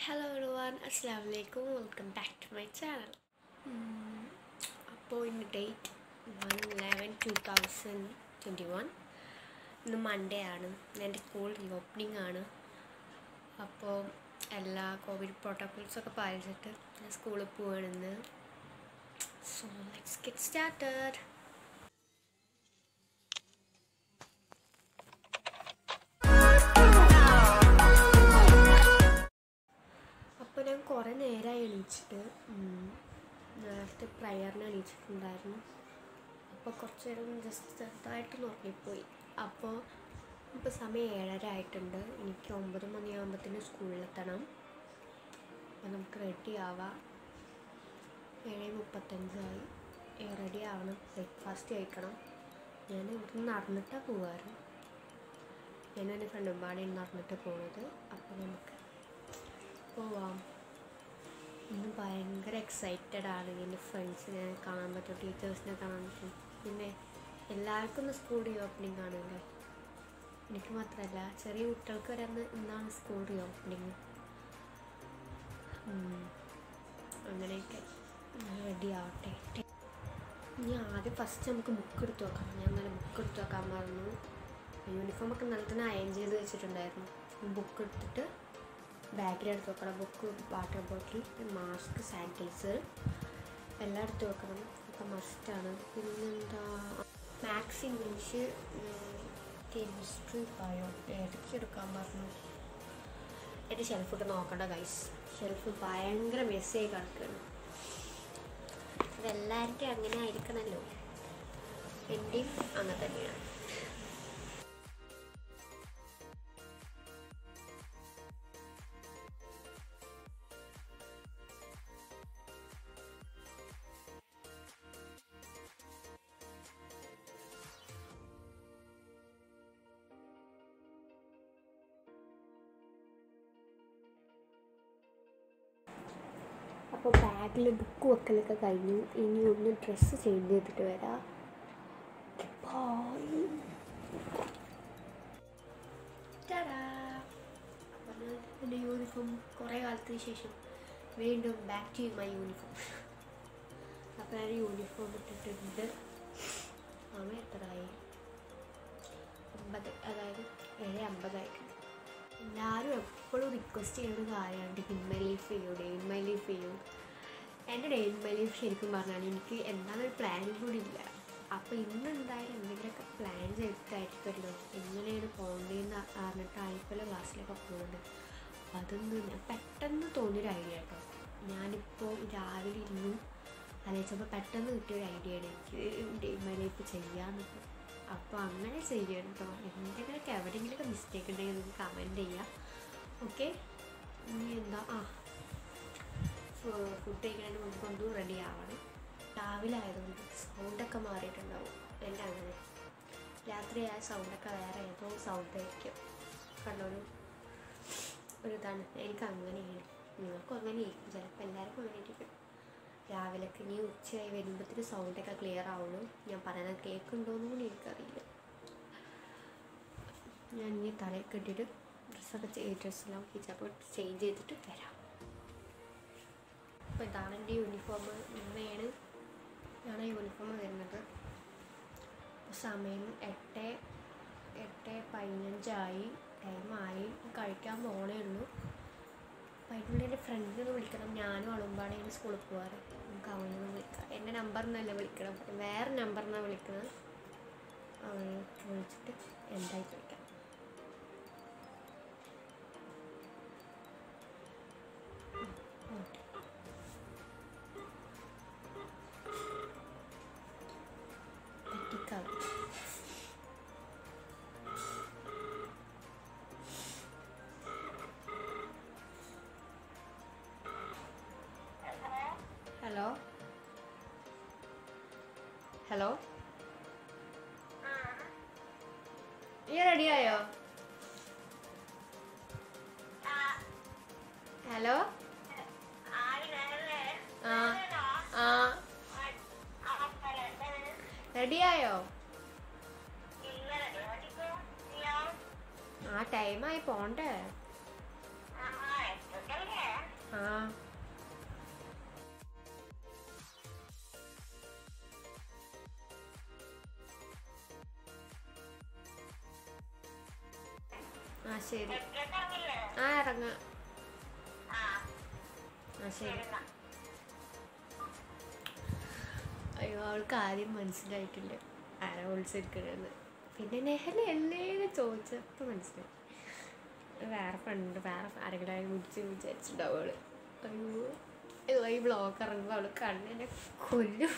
Hello everyone അസ്സാം വലൈക്കും welcome back to my channel അപ്പോൾ ഇന്ന് date one eleven two thousand twenty one ഇന്ന് മൺഡേ ആണ് എൻ്റെ സ്കൂൾ റീഓപ്പണിംഗ് ആണ് അപ്പോൾ എല്ലാ കോവിഡ് പ്രോട്ടോകോൾസൊക്കെ പാലിച്ചിട്ട് ഞാൻ സ്കൂളിൽ പോവാണെന്ന് സോ ലെറ്റ്സ് ഗെറ്റ് സ്റ്റാർട്ടഡ് അപ്പോൾ ഞാൻ കുറേ നേരമായി എണീച്ചിട്ട് ഉം, നേരത്തെ പ്രയറിന് എണീച്ചിട്ടുണ്ടായിരുന്നു അപ്പോൾ കുറച്ച് നേരം ജസ്റ്റ് ചെറുതായിട്ട് ഉറങ്ങിപ്പോയി അപ്പോൾ ഇപ്പോൾ സമയം ഏഴര ആയിട്ടുണ്ട് എനിക്ക് ഒമ്പത് മണിയാകുമ്പോഴത്തേന് സ്കൂളിലെത്തണം അപ്പോൾ നമുക്ക് റെഡി ആവാം ഏഴ് മുപ്പത്തഞ്ചായി റെഡി ആവണം ബ്രേക്ക്ഫാസ്റ്റ് കഴിക്കണം ഞാൻ ഇവിടുന്ന് നടന്നിട്ടാണ് പോവാറ് ഞാനും എൻ്റെ ഫ്രണ്ടും പാടെ നടന്നിട്ട് പോകുന്നത് അപ്പോൾ നമുക്ക് പോവാം ഇന്ന് ഭയങ്കര എക്സൈറ്റഡ് ആണ് എൻ്റെ ഫ്രണ്ട്സിനെ കാണാൻ പറ്റും ടീച്ചേഴ്സിനെ കാണാൻ പറ്റും പിന്നെ എല്ലാവർക്കും ഇന്ന് സ്കൂൾ റീ ഓപ്പണിംഗ് ആണല്ലോ എനിക്ക് മാത്രമല്ല ചെറിയ കുട്ടികൾക്ക് വരെ അന്ന് ഇന്നാണ് സ്കൂൾ റീ ഓപ്പണിംഗ് അങ്ങനെയൊക്കെ റെഡി ആവട്ടെ ഇനി ആദ്യം ഫസ്റ്റ് നമുക്ക് ബുക്ക് എടുത്ത് വെക്കാം ഞാൻ ഇന്നലെ ബുക്ക് എടുത്ത് വെക്കാൻ പറഞ്ഞു യൂണിഫോമൊക്കെ ഇന്നലെ തന്നെ അയൺ ചെയ്ത് വെച്ചിട്ടുണ്ടായിരുന്നു ബുക്ക് എടുത്തിട്ട് ബാഗിലെടുത്ത് വെക്കണം book water bottle mask sanitiser എല്ലാം എടുത്ത് വെക്കണം ഒക്കെ മസ്റ്റാണ് പിന്നെന്താ മാത്സ് ഇംഗ്ലീഷ് കെമിസ്ട്രി ബയോ ഏതൊക്കെ എടുക്കാൻ പറഞ്ഞു എൻ്റെ ഷെൽഫിട്ട് നോക്കണ്ട ഗൈസ് ഷെൽഫ് ഭയങ്കര മെസ്സിയായി കിടക്കുകയാണ് അതെല്ലാവരുടെയും അങ്ങനെ ആയിരിക്കണമല്ലോ എൻ്റെയും അങ്ങനെ തന്നെയാണ് അപ്പോൾ ബാഗിൽ ബുക്ക് വെക്കലൊക്കെ കഴിഞ്ഞു ഇനി ഒന്ന് ഡ്രസ്സ് ചേഞ്ച് ചെയ്തിട്ട് വരാം Bye. Ta-da. അപ്പോൾ ഞാൻ എൻ്റെ യൂണിഫോം കുറേ കാലത്തിന് ശേഷം വീണ്ടും ബാക്ക് ടു മൈ യൂണിഫോം അപ്പോൾ ഞാൻ യൂണിഫോം ഇട്ടിട്ടുണ്ട് സമയം എത്രയായി അമ്പത് അതായത് ഏഴ് അമ്പതായിട്ടുണ്ട് എല്ലാവരും എപ്പോഴും റിക്വസ്റ്റ് ചെയ്യുന്ന ഒരു കാര്യമാണ് ഡിൻ മൈ ലീഫ് ചെയ്യൂ ഡെയിൻ മൈ ലീഫ് ചെയ്യൂ എൻ്റെ ഡെയിൻ മൈ ലീഫ് ശരിക്കും പറഞ്ഞാൽ എനിക്ക് എന്താണെന്നൊരു പ്ലാനും കൂടി ഇല്ല അപ്പോൾ ഇന്ന് എന്തായാലും എന്തെങ്കിലുമൊക്കെ പ്ലാൻ ചെയ്തിട്ടായിരിക്കുമല്ലോ എങ്ങനെയാണ് പോകേണ്ടതെന്ന് അറിഞ്ഞിട്ടായിരിക്കുമല്ലോ ക്ലാസ്സിലൊക്കെ പോകുന്നത് അതൊന്നും ഞാൻ പെട്ടെന്ന് തോന്നിയൊരു ഐഡിയ കേട്ടോ ഞാനിപ്പോൾ രാവിലെ ഇരുന്നു ആലോചിച്ചപ്പോൾ പെട്ടെന്ന് കിട്ടിയൊരു ഐഡിയ ആണ് എനിക്ക് ഡെയിൻ മൈ ലൈഫ് ചെയ്യാമെന്നൊക്കെ അപ്പോൾ അങ്ങനെ ചെയ്യണം കേട്ടോ എന്തെങ്കിലുമൊക്കെ എവിടെയെങ്കിലുമൊക്കെ മിസ്റ്റേക്ക് ഉണ്ടെങ്കിൽ നിങ്ങൾക്ക് കമൻറ്റ് ചെയ്യാം ഓക്കെ ഇനി എന്താ ആ ഫുഡ് കഴിക്കുന്നതിന് മുമ്പ് ഒന്ന് റെഡി ആവണം രാവിലെ ആയതുകൊണ്ട് സൗണ്ടൊക്കെ മാറിയിട്ടുണ്ടാവും എൻ്റെ അങ്ങനെ രാത്രി ആ സൗണ്ടൊക്കെ വേറെ ഏതോ സൗണ്ട് ആയിരിക്കും കണ്ടോളൂ ഒരു ഇതാണ് എനിക്ക് അങ്ങനെയാണ് നിങ്ങൾക്കും അങ്ങനെയായിരിക്കും ചിലപ്പോൾ എല്ലാവർക്കും അങ്ങനെ ആയിരിക്കും രാവിലെയൊക്കെ ഇനി ഉച്ചയായി വരുമ്പോഴത്തേന് സൗണ്ടൊക്കെ ക്ലിയർ ആവുള്ളൂ ഞാൻ പറയുന്നത് കേൾക്കുന്നുണ്ടോയെന്നും കൂടി എനിക്കറിയില്ല ഞാൻ ഇനി തലയിൽ കെട്ടിയിട്ട് ഡ്രസ്സൊക്കെ ചെയ്ത് ഡ്രസ്സെല്ലാം ഹിജാബ് ചേഞ്ച് ചെയ്തിട്ട് വരാം അപ്പോൾ ഇതാണ് എൻ്റെ യൂണിഫോം ഇങ്ങനെയാണ് ഇതാണ് യൂണിഫോം വരുന്നത് അപ്പോൾ സമയം എട്ട് എട്ട് പതിനഞ്ചായി ടൈമായി കഴിക്കാൻ പോകണേ ഉള്ളൂ അപ്പോൾ അതിനുള്ളിൽ എൻ്റെ ഫ്രണ്ടിനെ വിളിക്കണം ഞാനും അളുമ്പാണ് സ്കൂളിൽ പോകാറ് നമുക്ക് അവനൊന്ന് വിളിക്കാം എൻ്റെ നമ്പറിനല്ല വിളിക്കണം വേറെ നമ്പറിനാണ് വിളിക്കുന്നത് അവനെ വിളിച്ചിട്ട് എന്തായി ചോദിക്കാം പറ്റിക്കാം ഹലോ ഹലോ നീ റെഡിയായോ ഹലോ ആ ആ റെഡിയായോ ആ ടൈമായി പോണ്ടേ ആ, ആ, എപ്പോഴല്ലേ? ശരി എത്രക്കറിയില്ലേ ആ ഇറങ്ങാം ആ ആ ശരി ശരി എന്നാ. അയ്യോ അവൾക്ക് ആദ്യം മനസ്സിലായിട്ടില്ല ആരാ വിളിച്ചിരിക്കണെന്ന് പിന്നെ നെഹല എല്ലേന്ന് ചോദിച്ചപ്പോൾ മനസ്സിലായി വേറെ ഫ്രണ്ട് വേറെ ആരെങ്കിലും വിളിച്ച് വിചാരിച്ചിട്ടുണ്ടാവും അവള് അയ്യോ അയ്യോ ഈ ബ്ലോഗ് ഇറങ്ങുമ്പോൾ അവള് കണ്ണിനെ കൊല്ലും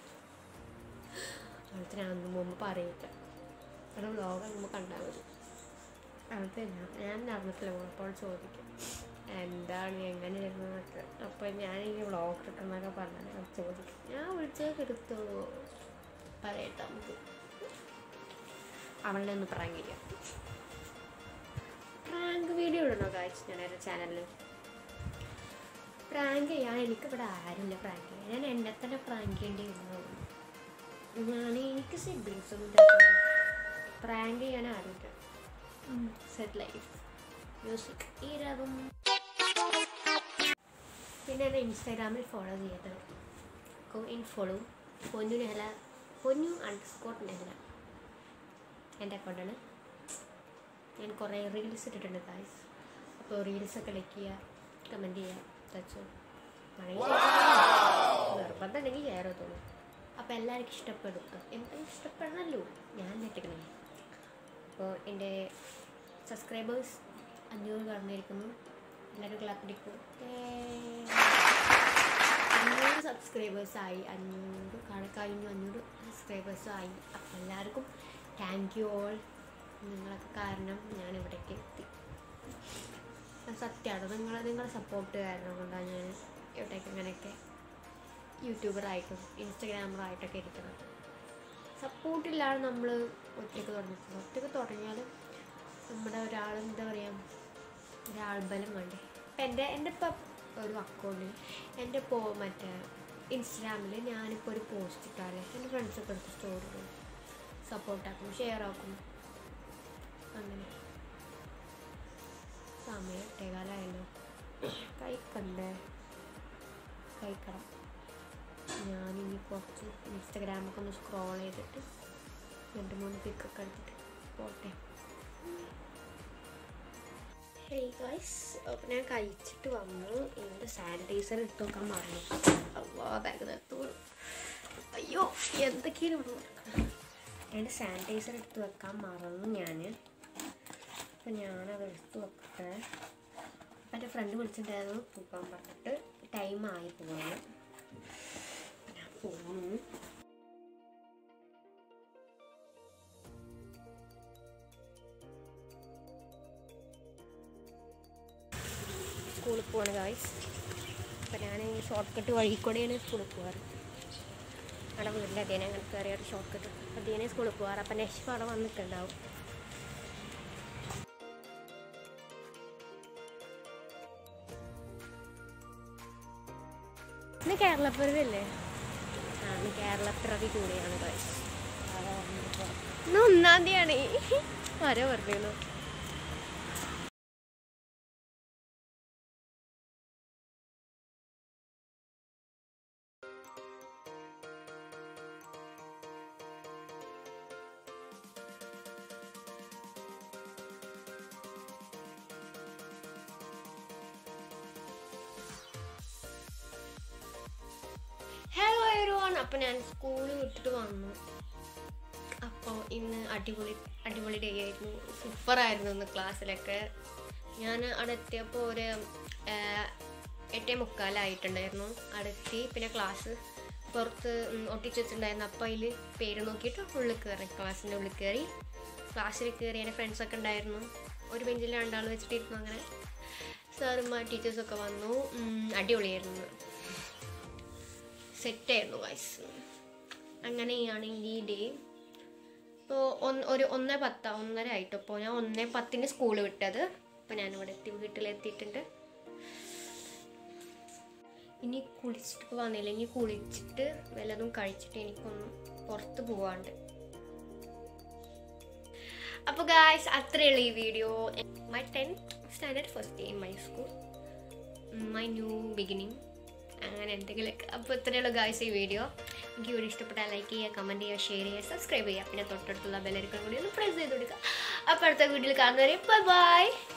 അവൾക്ക് ഞാൻ ഒന്നും മുമ്പ് പറയില്ല അവളെ ബ്ലോഗ് ഇറങ്ങുമ്പോൾ കണ്ടാൽ മതി അവൾക്ക് ഞാൻ ഞാൻ നടന്നിട്ടില്ല അപ്പോൾ ചോദിക്കും എന്താണ് എങ്ങനെയായിരുന്നു എന്നൊക്കെ അപ്പോൾ ഞാൻ ഈ വ്ളോഗ് എടുക്കുന്നൊക്കെ പറഞ്ഞാൽ അവൾ ചോദിക്കും ഞാൻ വിളിച്ചതൊക്കെ എടുത്തോളൂ പറയട്ടെ നമുക്ക് അവളെ ഒന്ന് പ്രാങ്ക് ചെയ്യാം പ്രാങ്ക് വീഡിയോ ഇടണോ കാഴ്ച ഞാൻ എൻ്റെ ചാനലിൽ പ്രാങ്ക് ചെയ്യാൻ എനിക്കിവിടെ ആരുമില്ല പ്രാങ്ക് ചെയ്യാൻ ഞാൻ എന്നെ തന്നെ പ്രാങ്ക് ചെയ്യേണ്ടി വരുന്നുള്ളൂ ഞാൻ എനിക്ക് സിബ്ലിങ്സ് ഒന്നും പ്രാങ്ക് ചെയ്യാൻ ആരുമില്ല സെറ്റ് ലൈഫ് മ്യൂസിക് ഈരവും പിന്നെ എന്നെ ഇൻസ്റ്റാഗ്രാമിൽ ഫോളോ ചെയ്തത് ഗോ ഇൻ ഫോളോ പൊന്നു നെഹല പൊന്നു അണ്ടർസ്കോർ നെഹല എൻ്റെ അക്കൗണ്ടാണ് ഞാൻ കുറേ റീൽസ് ഇട്ടിട്ടുണ്ട് ഗായ്സ് അപ്പോൾ റീൽസൊക്കെ ലൈക്ക് ചെയ്യുക കമൻറ്റ് ചെയ്യുക തച്ചോ നിർബന്ധം ഉണ്ടെങ്കിൽ കയറോ തോന്നും അപ്പോൾ എല്ലാവർക്കും ഇഷ്ടപ്പെടും എന്താ ഇഷ്ടപ്പെടണമല്ലോ ഞാൻ നെട്ടിക്കണേ അപ്പോൾ എൻ്റെ സബ്സ്ക്രൈബേഴ്സ് അഞ്ഞൂറ് കടന്നിരിക്കുന്നു എല്ലാവരും ക്ലാപ്പിടിക്കും അഞ്ഞൂറ് സബ്സ്ക്രൈബേഴ്സ് ആയി അഞ്ഞൂറ് കണക്കഴിഞ്ഞു അഞ്ഞൂറ് സബ്സ്ക്രൈബേഴ്സ് ആയി അപ്പം എല്ലാവർക്കും താങ്ക് യു ഓൾ നിങ്ങളൊക്കെ കാരണം ഞാൻ ഇവിടേക്ക് എത്തി അത് സത്യമാണ് നിങ്ങൾ നിങ്ങളുടെ സപ്പോർട്ട് കാരണം കൊണ്ടാണ് ഞാൻ ഇവിടേക്ക് ഇങ്ങനെയൊക്കെ യൂട്യൂബറായിട്ടും ഇൻസ്റ്റഗ്രാമറായിട്ടൊക്കെ ഇരിക്കുന്നത് സപ്പോർട്ടില്ലാതെ നമ്മൾ ഒറ്റയ്ക്ക് തുടങ്ങിയിട്ടില്ല ഒറ്റയ്ക്ക് തുടങ്ങിയാൽ നമ്മുടെ ഒരാൾ എന്താ പറയുക ഒരാൾബലം വേണ്ടേ ഇപ്പം എൻ്റെ എൻ്റെ ഇപ്പം ഒരു അക്കൗണ്ടിൽ എൻ്റെ ഇപ്പോൾ മറ്റേ ഇൻസ്റ്റാഗ്രാമിൽ ഞാനിപ്പോൾ ഒരു പോസ്റ്റ് ഇട്ടാൽ എൻ്റെ ഫ്രണ്ട്സൊക്കെ എടുത്ത് സ്റ്റോറി ഇടും സപ്പോർട്ടാക്കും ഷെയർ ആക്കും അങ്ങനെ സമയം എട്ടേകാലമായല്ലോ കഴിക്കണ്ടേ കഴിക്കണം ഞാനിനി കുറച്ച് ഇൻസ്റ്റഗ്രാമൊക്കെ ഒന്ന് സ്ക്രോൾ ചെയ്തിട്ട് രണ്ട് മൂന്ന് പിക്കൊക്കെ എടുത്തിട്ട് പോട്ടെ ഹേയ് ഗൈസ് അപ്പം ഞാൻ കഴിച്ചിട്ട് വന്നു എൻ്റെ സാനിറ്റൈസർ എടുത്ത് നോക്കാൻ മറന്നു അല്ലോ ബാഗ് നിർത്തൂ അയ്യോ എന്തൊക്കെയാണ് ഇവിടെ നടക്കുന്നത് എൻ്റെ സാനിറ്റൈസർ എടുത്ത് വെക്കാൻ മറന്നു ഞാൻ അപ്പം ഞാനത് എടുത്ത് വെക്കട്ടെ അപ്പം എൻ്റെ ഫ്രണ്ട് വിളിച്ചിട്ടുണ്ടായിരുന്നു പോകാൻ പറഞ്ഞിട്ട് ടൈമായി പോകാൻ ഞാൻ പോകുന്നു സ്കൂളിൽ പോവാണ് ഗായ്സ് അപ്പം ഞാൻ ഈ ഷോർട്ട് കട്ട് വഴി കൂടെയാണ് സ്കൂളിൽ പോകാറ് അവിടെ വീട്ടിൽ അതേനെ അങ്ങനെ കയറിയ ഒരു ഷോർട്ട് കട്ട് അതേനെ സ്കൂളിൽ പോകാറ് അപ്പം നെക്സ്റ്റ് അവിടെ വന്നിട്ടുണ്ടാവും ഇന്ന് കേരളപ്പിറവില്ലേ ആ ഇന്ന് കേരളപ്പിറവി കൂടിയാണ് ഗായ്സ് ഇന്ന് ഒന്നാം തീയതിയാണ് ആരോ പറഞ്ഞിരുന്നു ഹലോ എവരിവൺ അപ്പോൾ ഞാൻ സ്കൂളിൽ വിട്ടിട്ട് വന്നു അപ്പോൾ ഇന്ന് അടിപൊളി അടിപൊളി ഡേ ആയിരുന്നു സൂപ്പറായിരുന്നു ഇന്ന് ക്ലാസ്സിലൊക്കെ ഞാൻ അവിടെ എത്തിയപ്പോൾ ഒരു ആ, എട്ടേ മുക്കാലായിട്ടുണ്ടായിരുന്നു അവിടെ എത്തി പിന്നെ ക്ലാസ് പുറത്ത് ഉം, ഒട്ടിച്ച് വെച്ചിട്ടുണ്ടായിരുന്നു അപ്പോൾ അതിൽ പേര് നോക്കിയിട്ട് ഉള്ളിൽ കയറി ക്ലാസ്സിൻ്റെ ഉള്ളിൽ കയറി ക്ലാസ്സിൽ കയറി എൻ്റെ ഫ്രണ്ട്സൊക്കെ ഉണ്ടായിരുന്നു ഒരു ബെഞ്ചിൽ രണ്ടാൾ വെച്ചിട്ടിരുന്നു അങ്ങനെ സാറുമാർ ടീച്ചേഴ്സൊക്കെ വന്നു ഉം, അടിപൊളിയായിരുന്നു സെറ്റായിരുന്നു വയസ്സ് അങ്ങനെയാണ് ഈ ഡേ ഇപ്പോൾ ഒന്ന് ഒരു ഒന്ന് പത്ത് ഒന്നര ആയിട്ട് ഇപ്പോൾ ഞാൻ ഒന്ന് പത്തിന് സ്കൂൾ വിട്ടത് അപ്പോൾ ഞാനിവിടെ എത്തി വീട്ടിലെത്തിയിട്ടുണ്ട് ഇനി കുളിച്ചിട്ട് ഇപ്പോൾ വന്നില്ല ഇനി കുളിച്ചിട്ട് വല്ലതും കഴിച്ചിട്ട് എനിക്കൊന്ന് പുറത്ത് പോവാണ്ട് അപ്പോൾ ഗായ്സ് അത്രയുള്ള ഈ video my tenth standard first day in my school my new beginning അങ്ങനെ എന്തെങ്കിലുമൊക്കെ അപ്പോൾ ഇത്രയുള്ള ഗായ്സ് ഈ വീഡിയോ എനിക്ക് വീഡിയോ ഇഷ്ടപ്പെട്ടാൽ ലൈക്ക് ചെയ്യുക കമൻറ്റ് ചെയ്യുക ഷെയർ ചെയ്യുക സബ്സ്ക്രൈബ് ചെയ്യുക പിന്നെ തൊട്ടടുത്തുള്ള ബെല്ലരിക്കൽ കൂടി ഒന്ന് പ്രസ് ചെയ്ത് കൊടുക്കുക അപ്പോൾ അടുത്ത വീഡിയോയിൽ കാണുന്നവരെ ബൈ ബൈ